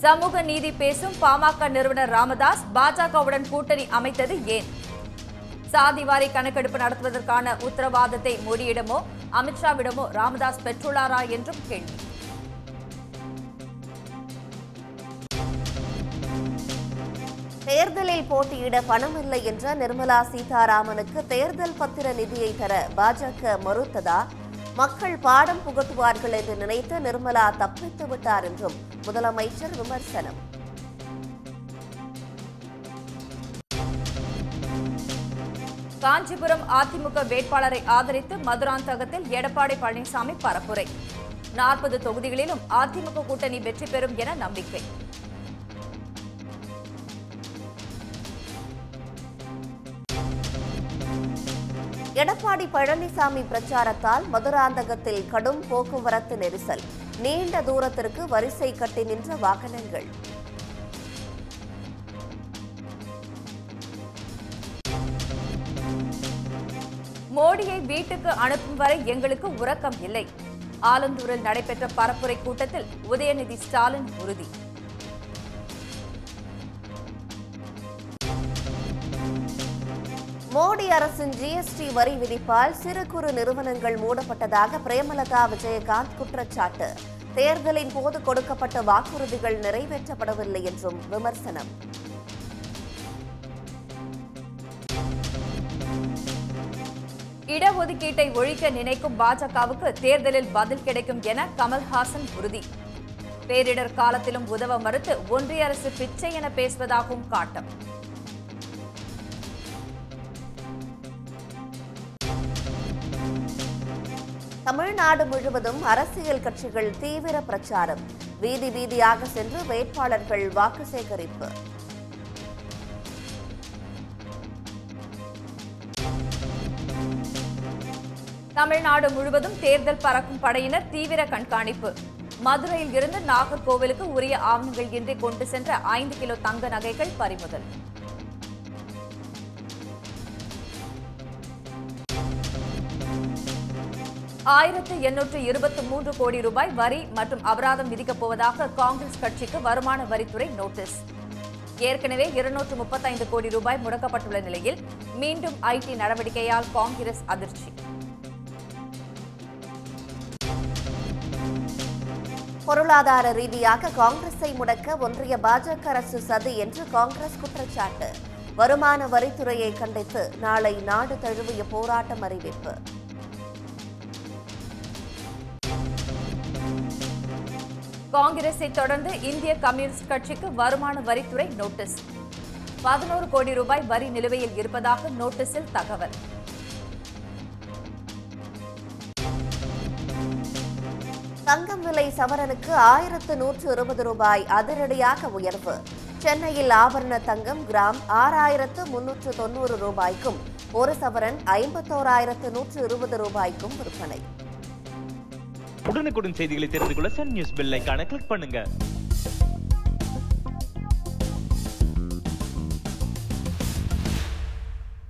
சமூக நீதி பேசும் பாமக நிறுவனர் ராமதாஸ் பாஜகவுடன் கூட்டணி அமைத்தது ஏன் சாதிவாரி கணக்கெடுப்பு நடத்துவதற்கான உத்தரவாதத்தை மோடியிடமோ அமித்ஷாவிடமோ ராமதாஸ் பெற்றுள்ளாரா என்றும் கேள்வி தேர்தலில் போட்டியிட பணமில்லை என்ற நிர்மலா சீதாராமனுக்கு தேர்தல் பத்திர நிதியை தர பாஜக மறுத்ததா மக்கள் பாடம் புகட்டுவார்கள் என்று நினைத்து நிர்மலா தப்பித்து விட்டார் என்றும் முதலமைச்சர் விமர்சனம் காஞ்சிபுரம் அதிமுக வேட்பாளரை ஆதரித்து மதுராந்தகத்தில் எடப்பாடி பழனிசாமி பரப்புரை நாற்பது தொகுதிகளிலும் அதிமுக கூட்டணி வெற்றி பெறும் என நம்பிக்கை எடப்பாடி பழனிசாமி பிரச்சாரத்தால் மதுராந்தகத்தில் கடும் போக்குவரத்து நெரிசல் நீண்ட தூரத்திற்கு வரிசை கட்டி நின்ற வாகனங்கள் மோடியை வீட்டுக்கு அனுப்பும் வரை எங்களுக்கு உறக்கம் இல்லை ஆலந்தூரில் நடைபெற்ற பரப்புரை கூட்டத்தில் உதயநிதி ஸ்டாலின் உறுதி மோடி அரசின் ஜிஎஸ்டி வரி விதிப்பால் சிறு குறு நிறுவனங்கள் மூடப்பட்டதாக பிரேமலதா விஜயகாந்த் குற்றச்சாட்டு தேர்தலின் போது கொடுக்கப்பட்ட வாக்குறுதிகள் நிறைவேற்றப்படவில்லை என்றும் விமர்சனம் இடஒதுக்கீட்டை ஒழிக்க நினைக்கும் பாஜகவுக்கு தேர்தலில் பதில் கிடைக்கும் என கமல்ஹாசன் உறுதி பேரிடர் காலத்திலும் உதவ மறுத்து ஒன்றிய அரசு பிச்சை என பேசுவதாகவும் காட்டம் தமிழ்நாடு முழுவதும் அரசியல் கட்சிகள் தீவிர பிரச்சாரம் வீதி வீதியாக சென்று வேட்பாளர்கள் வாக்கு சேகரிப்பு தமிழ்நாடு முழுவதும் தேர்தல் பறக்கும் படையினர் தீவிர கண்காணிப்பு மதுரையில் இருந்து நாகர்கோவிலுக்கு உரிய ஆவணங்கள் இன்றி கொண்டு சென்ற ஐந்து கிலோ தங்க நகைகள் பறிமுதல் ஆயிரத்து எண்ணூற்று இருபத்தி மூன்று கோடி ரூபாய் வரி மற்றும் அபராதம் விதிக்கப் போவதாக காங்கிரஸ் கட்சிக்கு வருமான வரித்துறை நோட்டீஸ் ஏற்கனவே இருநூற்று முப்பத்தைந்து கோடி ரூபாய் முடக்கப்பட்டுள்ள நிலையில் மீண்டும் ஐடி நடவடிக்கையால் காங்கிரஸ் அதிர்ச்சி பொருளாதார ரீதியாக காங்கிரஸை முடக்க ஒன்றிய பாஜக அரசு சதி என்று காங்கிரஸ் குற்றச்சாட்டு வருமான வரித்துறையை கண்டித்து நாளை நாடு தழுவிய போராட்டம் அறிவிப்பு காங்கிரஸை தொடர்ந்து இந்திய கம்யூனிஸ்ட் கட்சிக்கு வருமான வரித்துறை நோட்டீஸ் பதினோரு கோடி ரூபாய் வரி நிலுவையில் இருப்பதாக நோட்டீஸில் தகவல் தங்கம் விலை சவரனுக்கு ஆயிரத்து நூற்று இருபது ரூபாய் அதிரடியாக உயர்வு சென்னையில் ஆபரண தங்கம் கிராம் ஆறாயிரத்து முன்னூற்று தொண்ணூறு ரூபாய்க்கும் ஒரு சவரன் ஐம்பத்தோராயிரத்து நூற்று இருபது ரூபாய்க்கும் விற்பனை உடனுக்குடன் செய்திகளை தெரிந்து கொள்ள சன் நியூஸ் பெல் ஐகானை கிளிக் பண்ணுங்க